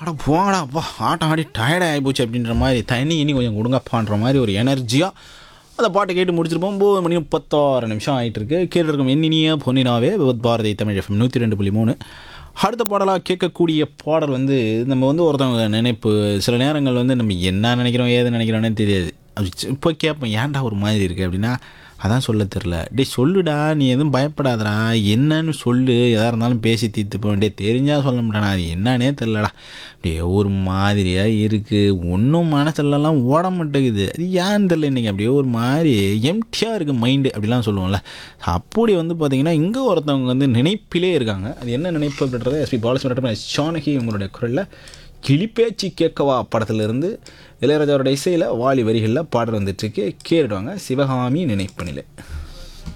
அட போங்கடா அப்பா ஆட்டம் ஆடி டயர்ட் ஆகிப்போச்சு அப்படின்ற மாதிரி தண்ணி இனி கொஞ்சம் கொடுங்கப்பான்ற மாதிரி ஒரு எனர்ஜியாக அந்த பாட்டை கேட்டு முடிச்சிருப்போம் ஒம்பது மணி முப்பத்தாறு நிமிஷம் ஆகிட்டு இருக்கு கேட்டு இருக்கும் எண்ணினிய பொன்னினாவே விவத் பாரதி தமிழ் எஃப்எம் நூற்றி ரெண்டு புள்ளி மூணு அடுத்த பாடலாக கேட்கக்கூடிய பாடல் வந்து நம்ம வந்து ஒருத்தவங்க நினைப்பு சில நேரங்கள் வந்து நம்ம என்ன நினைக்கிறோம் ஏது நினைக்கிறோன்னே தெரியாது அது இப்போ கேட்போம் ஏன்டா ஒரு மாதிரி இருக்குது அப்படின்னா அதான் சொல்ல தெரில டேய் சொல்லுடா நீ எதுவும் பயப்படாதடா என்னன்னு சொல்லு எதாக இருந்தாலும் பேசி தீர்த்து போக வேண்டிய தெரிஞ்சால் சொல்ல மாட்டானா அது என்னன்னே தெரிலடா அப்படியே ஒரு மாதிரியாக இருக்குது ஒன்றும் மனசுலலாம் ஓட மாட்டேங்குது அது ஏன்னு தெரில இன்றைக்கி அப்படியே ஒரு மாதிரி எம்டியாக இருக்குது மைண்டு அப்படிலாம் சொல்லுவோம்ல அப்படி வந்து பார்த்திங்கன்னா இங்கே ஒருத்தவங்க வந்து நினைப்பிலே இருக்காங்க அது என்ன நினைப்பு அப்படின்றத எஸ்பி பாலசுப்ரமணியம் எஸ் ஜானகி உங்களுடைய குரலில் கிளிப்பேச்சு கேட்கவா படத்துலேருந்து இளையராஜாவோட இசையில் வாலி வரிகளில் பாடல் வந்துட்டுருக்கு கேட்டுடுவாங்க சிவகாமி நினைப்பு நிலை